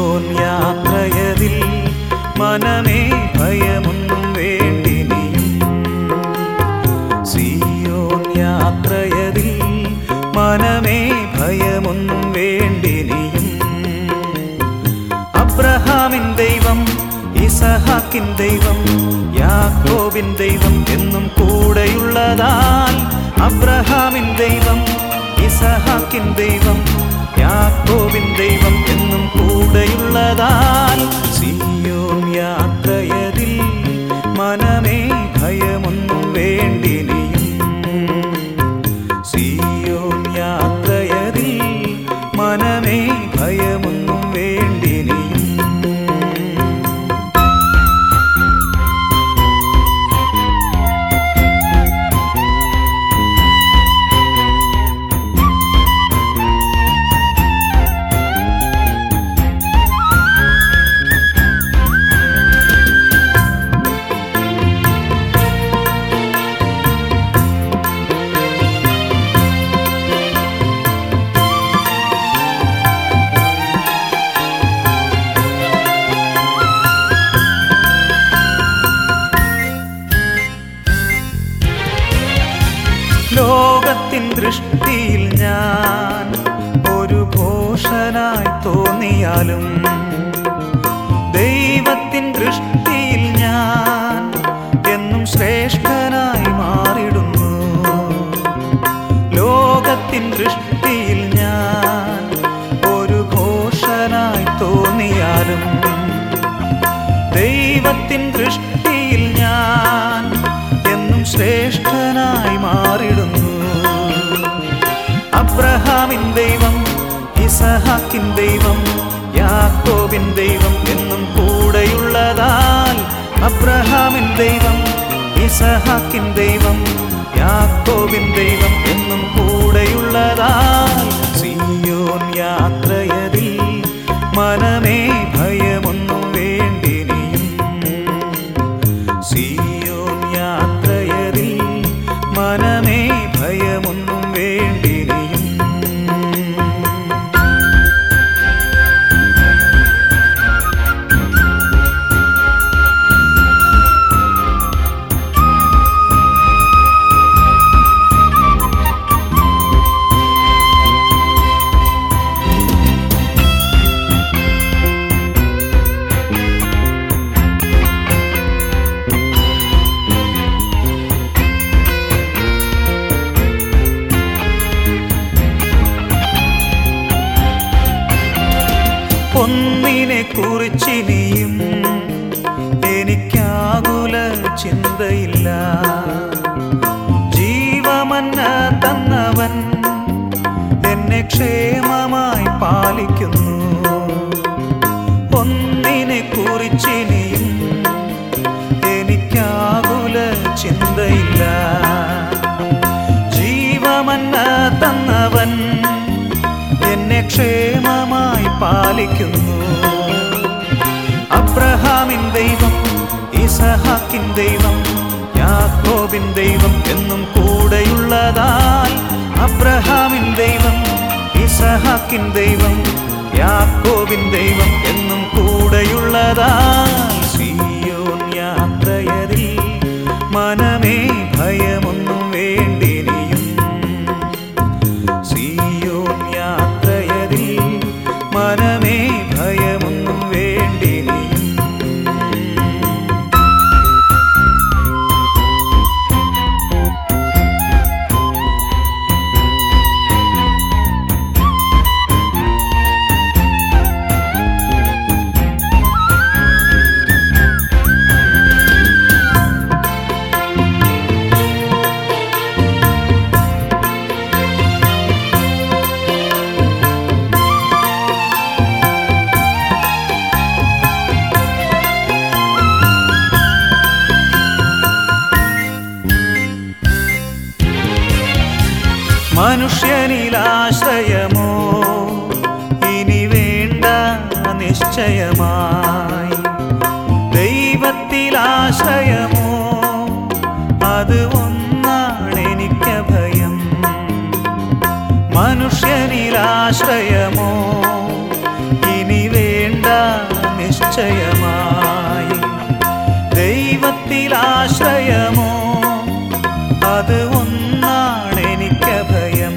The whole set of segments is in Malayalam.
സിയോൻ യാത്രയതിൽ മനമേ ഭയമൊന്നും വേണ്ടിനിയും സിയോൻ യാത്രയതിൽ മനമേ ഭയമൊന്നും വേണ്ടിനിയും അബ്രഹാമിൻ ദൈവം ഇസഹാക്കിൻ ദൈവം യാക്കോബിൻ ദൈവം എന്നും കൂടെയുള്ളതാൽ അബ്രഹാമിൻ ദൈവം ഇസഹാക്കിൻ ദൈവം യാക്കോബിൻ ദൈവം എന്നും കൂടെയുള്ളതാൽ സിയോൻ യാത്രയതിൽ മനമേ ഭയമൊന്നും വേണ്ടിനിയും സിയോൻ യാത്രയതിൽ മനമേ ഭയമൊന്നും വേണ്ടിനിയും ലോകത്തിൻ ദൃഷ്ടിയിൽ ഞാൻ ഒരു ഭോഷനായി തോന്നിയാലും ദൈവത്തിൻ ദൃഷ്ടിയിൽ ഞാൻ എന്നും ശ്രേഷ്ഠനായി മാറിടുന്നു ലോകത്തിൻ ദൃഷ്ടിയിൽ ഞാൻ ഒരു ഘോഷനായി തോന്നിയാലും ദൈവത്തിൻ ദൃഷ്ടിയിൽ ഞാൻ എന്നും ശ്രേഷ്ഠനായി മാറിടുന്നു അബ്രഹാമിൻ ദൈവം ഇസഹാക്കിൻ ദൈവം യാക്കോബിൻ ദൈവം എന്നും കൂടെയുള്ളതാൽ അബ്രഹാമിൻ ദൈവം ഇസഹാക്കിൻ ദൈവം യാക്കോബിൻ ദൈവം എന്നും കൂടെയുള്ളതാൽ സിയോൻ യാത്രയതിൽ മനമേ ഭയമൊന്നും വേണ്ടിനിയും സിയോൻ യാത്രയതിൽ മനമേ ഭയമൊന്നും വേണ്ടിനിയും ഒന്നിനെ കുറിച്ചിനിയും എനിക്കാകുല ചിന്തയില്ല ജീവമന്ന തന്നവൻ എന്നെ ക്ഷേമമായി പാലിക്കുന്നു ഒന്നിനെ കുറിച്ചിനിയും എനിക്കാകുല ചിന്തയില്ല ജീവമന്ന തന്നവൻ എന്നെ ക്ഷേമമായി പാലിക്കുന്നു അബ്രഹാമിൻ ദൈവം ഇസഹാക്കിൻ ദൈവം യാക്കോബിൻ ദൈവം എന്നും കൂടെയുള്ളതാൽ അബ്രഹാമിൻ ദൈവം ഇസഹാക്കിൻ ദൈവം യാക്കോബിൻ ദൈവം എന്നും കൂടെയുള്ളതാൽ സിയോൻ യാത്രയതിൽ മനമേ ഭയമൊന്നും വേണ്ടിനിയും സിയോൻ യാത്രയതിൽ മനമേ ഭയമൊന്നും വേണ്ടിനിയും മനുഷ്യനിലാശ്രയമോ ഇനി വേണ്ട നിശ്ചയമായി ദൈവത്തിലാശ്രയമോ അത് ഒന്നാണെനിക്ക് ഭയം മനുഷ്യനിലാശ്രയമോ ഇനി വേണ്ട നിശ്ചയമായി ദൈവത്തിലാശ്രയമോ അത് ഒന്നാണ് എനിക്ക് ഭയം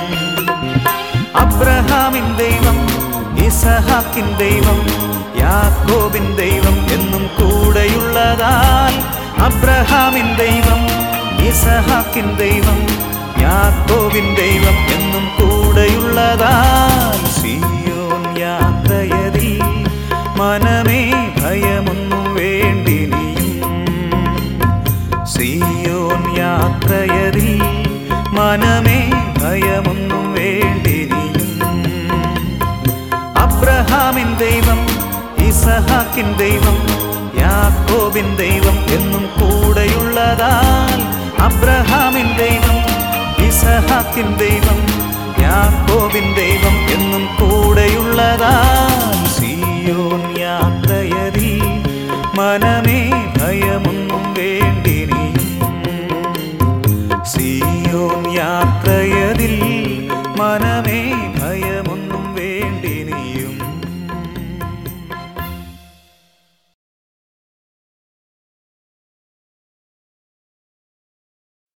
അബ്രഹാമിൻ ദൈവം ഇസഹാക്കിൻ ദൈവം യാക്കോബിൻ ദൈവം എന്നും കൂടെയുള്ളതാൽ അബ്രഹാമിൻ ദൈവം ഇസഹാക്കിൻ ദൈവം യാക്കോബിൻ ദൈവം എന്നും കൂടെയുള്ളതാൽ സിയോൻ യാത്രയതിൽ മനമേ ഭയമൊന്നും വേണ്ടിനിയും സിയോൻ യാത്രയതിൽ മനമേ ഭയമൊന്നും വേണ്ടിനിയും അബ്രഹാമിൻ ദൈവം ഇസഹാക്കിൻ ദൈവം യാക്കോബിൻ ദൈവം എന്നും കൂടെയുള്ളതാൽ അബ്രഹാമിൻ ദൈവം ഇസഹാക്കിൻ ദൈവം യാക്കോബിൻ ദൈവം എന്നും കൂടെയുള്ളതാൽ